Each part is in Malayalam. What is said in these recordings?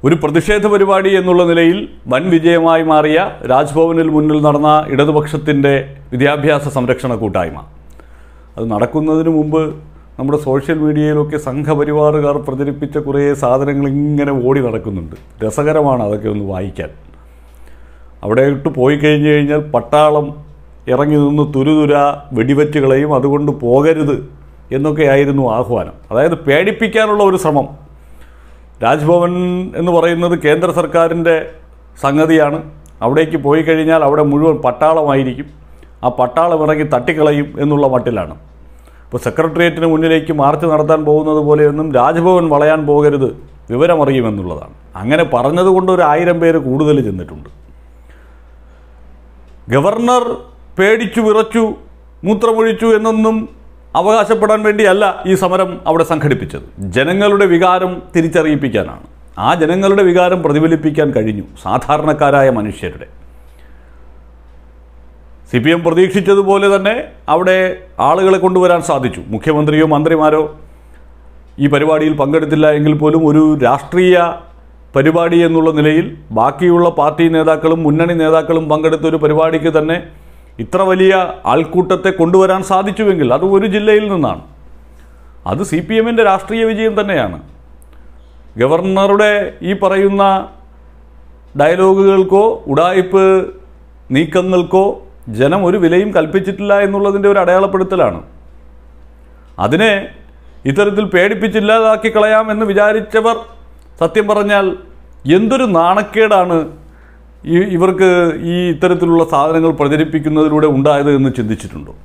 ഒരു പ്രതിഷേധ പരിപാടി എന്നുള്ള നിലയിൽ വൻ വിജയമായി മാറിയ രാജ്ഭവനിൽ മുന്നിൽ നടന്ന ഇടതുപക്ഷത്തിൻ്റെ വിദ്യാഭ്യാസ സംരക്ഷണ കൂട്ടായ്മ അത് നടക്കുന്നതിന് മുമ്പ് നമ്മുടെ സോഷ്യൽ മീഡിയയിലൊക്കെ സംഘപരിവാറുകാർ പ്രചരിപ്പിച്ച കുറേ സാധനങ്ങൾ ഇങ്ങനെ ഓടി നടക്കുന്നുണ്ട് രസകരമാണ് അതൊക്കെ ഒന്ന് വായിക്കാൻ അവിടെ ഇട്ട് പോയി കഴിഞ്ഞു കഴിഞ്ഞാൽ പട്ടാളം ഇറങ്ങി നിന്ന് തുരുതുര വെടിവെറ്റുകളെയും അതുകൊണ്ട് പോകരുത് എന്നൊക്കെയായിരുന്നു ആഹ്വാനം അതായത് പേടിപ്പിക്കാനുള്ള ഒരു ശ്രമം രാജ്ഭവൻ എന്ന് പറയുന്നത് കേന്ദ്ര സർക്കാരിൻ്റെ സംഗതിയാണ് അവിടേക്ക് പോയി കഴിഞ്ഞാൽ അവിടെ മുഴുവൻ പട്ടാളമായിരിക്കും ആ പട്ടാളം ഇറങ്ങി തട്ടിക്കളയും എന്നുള്ള മട്ടിലാണ് ഇപ്പോൾ സെക്രട്ടേറിയറ്റിന് മുന്നിലേക്ക് മാർച്ച് നടത്താൻ പോകുന്നത് പോലെയൊന്നും രാജ്ഭവൻ വളയാൻ പോകരുത് വിവരമറിയുമെന്നുള്ളതാണ് അങ്ങനെ പറഞ്ഞതുകൊണ്ട് ഒരു ആയിരം പേര് കൂടുതൽ ചെന്നിട്ടുണ്ട് ഗവർണർ പേടിച്ചു വിറച്ചു മൂത്രമൊഴിച്ചു എന്നൊന്നും അവകാശപ്പെടാൻ വേണ്ടിയല്ല ഈ സമരം അവിടെ സംഘടിപ്പിച്ചത് ജനങ്ങളുടെ വികാരം തിരിച്ചറിയിപ്പിക്കാനാണ് ആ ജനങ്ങളുടെ വികാരം പ്രതിഫലിപ്പിക്കാൻ കഴിഞ്ഞു സാധാരണക്കാരായ മനുഷ്യരുടെ സി പി എം പ്രതീക്ഷിച്ചതുപോലെ തന്നെ അവിടെ ആളുകളെ കൊണ്ടുവരാൻ സാധിച്ചു മുഖ്യമന്ത്രിയോ മന്ത്രിമാരോ ഈ പരിപാടിയിൽ പങ്കെടുത്തില്ല എങ്കിൽ പോലും ഒരു രാഷ്ട്രീയ പരിപാടി എന്നുള്ള നിലയിൽ ബാക്കിയുള്ള പാർട്ടി നേതാക്കളും മുന്നണി നേതാക്കളും പങ്കെടുത്ത ഒരു പരിപാടിക്ക് തന്നെ ഇത്ര വലിയ ആൾക്കൂട്ടത്തെ കൊണ്ടുവരാൻ സാധിച്ചുവെങ്കിൽ അത് ഒരു ജില്ലയിൽ നിന്നാണ് അത് സി പി എമ്മിൻ്റെ രാഷ്ട്രീയ വിജയം തന്നെയാണ് ഗവർണറുടെ ഈ പറയുന്ന ഡയലോഗുകൾക്കോ ഉടായ്പ് നീക്കങ്ങൾക്കോ ജനം ഒരു വിലയും കൽപ്പിച്ചിട്ടില്ല എന്നുള്ളതിൻ്റെ ഒരു അടയാളപ്പെടുത്തലാണ് അതിനെ ഇത്തരത്തിൽ പേടിപ്പിച്ചില്ലാതാക്കി കളയാം എന്ന് വിചാരിച്ചവർ സത്യം പറഞ്ഞാൽ എന്തൊരു നാണക്കേടാണ് ഈ ഇവർക്ക് ഈ ഇത്തരത്തിലുള്ള സാധനങ്ങൾ പ്രചരിപ്പിക്കുന്നതിലൂടെ ഉണ്ടായത് എന്ന് ചിന്തിച്ചിട്ടുണ്ടോ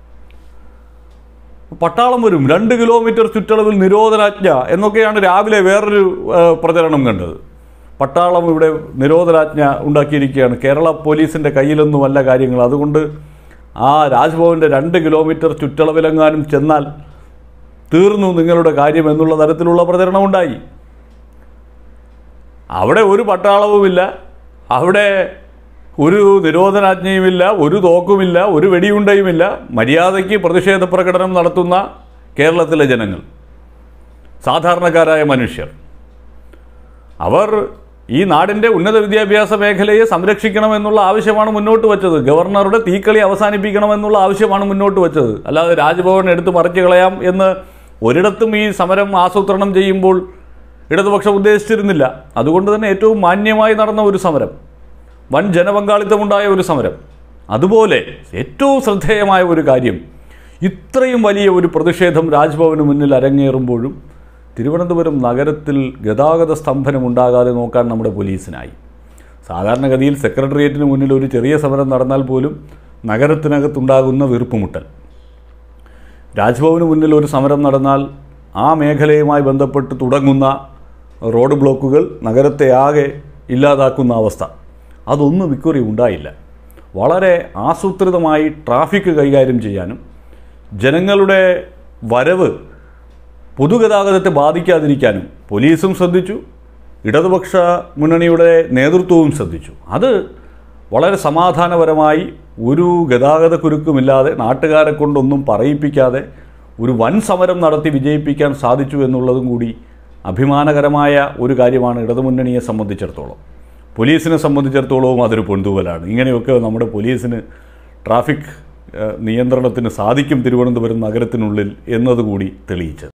പട്ടാളം വരും രണ്ട് കിലോമീറ്റർ ചുറ്റളവിൽ നിരോധനാജ്ഞ എന്നൊക്കെയാണ് രാവിലെ വേറൊരു ആ, പ്രചരണം കണ്ടത് പട്ടാളം ഇവിടെ നിരോധനാജ്ഞ ഉണ്ടാക്കിയിരിക്കുകയാണ് കേരള പോലീസിൻ്റെ കയ്യിലൊന്നുമല്ല കാര്യങ്ങൾ അതുകൊണ്ട് ആ രാജ്ഭവൻ്റെ രണ്ട് കിലോമീറ്റർ ചുറ്റളവിലെങ്ങാനും ചെന്നാൽ തീർന്നു നിങ്ങളുടെ കാര്യം എന്നുള്ള തരത്തിലുള്ള പ്രചരണം ഉണ്ടായി അവിടെ ഒരു പട്ടാളവുമില്ല അവിടെ ഒരു നിരോധനാജ്ഞയുമില്ല ഒരു തോക്കുമില്ല ഒരു വെടിയുണ്ടയുമില്ല മര്യാദയ്ക്ക് പ്രതിഷേധ പ്രകടനം നടത്തുന്ന കേരളത്തിലെ ജനങ്ങൾ സാധാരണക്കാരായ മനുഷ്യർ അവർ ഈ നാടിൻ്റെ ഉന്നത വിദ്യാഭ്യാസ മേഖലയെ സംരക്ഷിക്കണമെന്നുള്ള ആവശ്യമാണ് മുന്നോട്ട് വച്ചത് ഗവർണറുടെ തീക്കളി അവസാനിപ്പിക്കണമെന്നുള്ള ആവശ്യമാണ് മുന്നോട്ട് വച്ചത് അല്ലാതെ രാജ്ഭവൻ എടുത്ത് മറിച്ചു കളയാം എന്ന് ഒരിടത്തും ഈ സമരം ആസൂത്രണം ചെയ്യുമ്പോൾ ഇടതുപക്ഷം ഉദ്ദേശിച്ചിരുന്നില്ല അതുകൊണ്ട് തന്നെ ഏറ്റവും മാന്യമായി നടന്ന ഒരു സമരം വൻ ജനപങ്കാളിത്തമുണ്ടായ ഒരു സമരം അതുപോലെ ഏറ്റവും ശ്രദ്ധേയമായ ഒരു കാര്യം ഇത്രയും വലിയ ഒരു പ്രതിഷേധം രാജ്ഭവന് മുന്നിൽ അരങ്ങേറുമ്പോഴും തിരുവനന്തപുരം നഗരത്തിൽ ഗതാഗത സ്തംഭനം ഉണ്ടാകാതെ നോക്കാൻ നമ്മുടെ പോലീസിനായി സാധാരണഗതിയിൽ സെക്രട്ടേറിയറ്റിന് മുന്നിൽ ഒരു ചെറിയ സമരം നടന്നാൽ പോലും നഗരത്തിനകത്തുണ്ടാകുന്ന വീർപ്പുമുട്ടൽ രാജ്ഭവന് മുന്നിൽ ഒരു സമരം നടന്നാൽ ആ മേഖലയുമായി ബന്ധപ്പെട്ട് തുടങ്ങുന്ന റോഡ് ബ്ലോക്കുകൾ നഗരത്തെ ആകെ ഇല്ലാതാക്കുന്ന അവസ്ഥ അതൊന്നും ഇക്കുറി ഉണ്ടായില്ല വളരെ ആസൂത്രിതമായി ട്രാഫിക് കൈകാര്യം ചെയ്യാനും ജനങ്ങളുടെ വരവ് പൊതുഗതാഗതത്തെ ബാധിക്കാതിരിക്കാനും പോലീസും ശ്രദ്ധിച്ചു ഇടതുപക്ഷ മുന്നണിയുടെ നേതൃത്വവും ശ്രദ്ധിച്ചു അത് വളരെ സമാധാനപരമായി ഒരു ഗതാഗത കുരുക്കുമില്ലാതെ നാട്ടുകാരെ കൊണ്ടൊന്നും പറയിപ്പിക്കാതെ ഒരു വൻ സമരം നടത്തി വിജയിപ്പിക്കാൻ സാധിച്ചു എന്നുള്ളതും കൂടി അഭിമാനകരമായ ഒരു കാര്യമാണ് ഇടതുമുന്നണിയെ സംബന്ധിച്ചിടത്തോളം പോലീസിനെ സംബന്ധിച്ചിടത്തോളവും അതൊരു പൊന്തൂവലാണ് ഇങ്ങനെയൊക്കെ നമ്മുടെ പോലീസിന് ട്രാഫിക് ഏഹ്, നിയന്ത്രണത്തിന് സാധിക്കും തിരുവനന്തപുരം നഗരത്തിനുള്ളിൽ എന്നതുകൂടി തെളിയിച്ചത്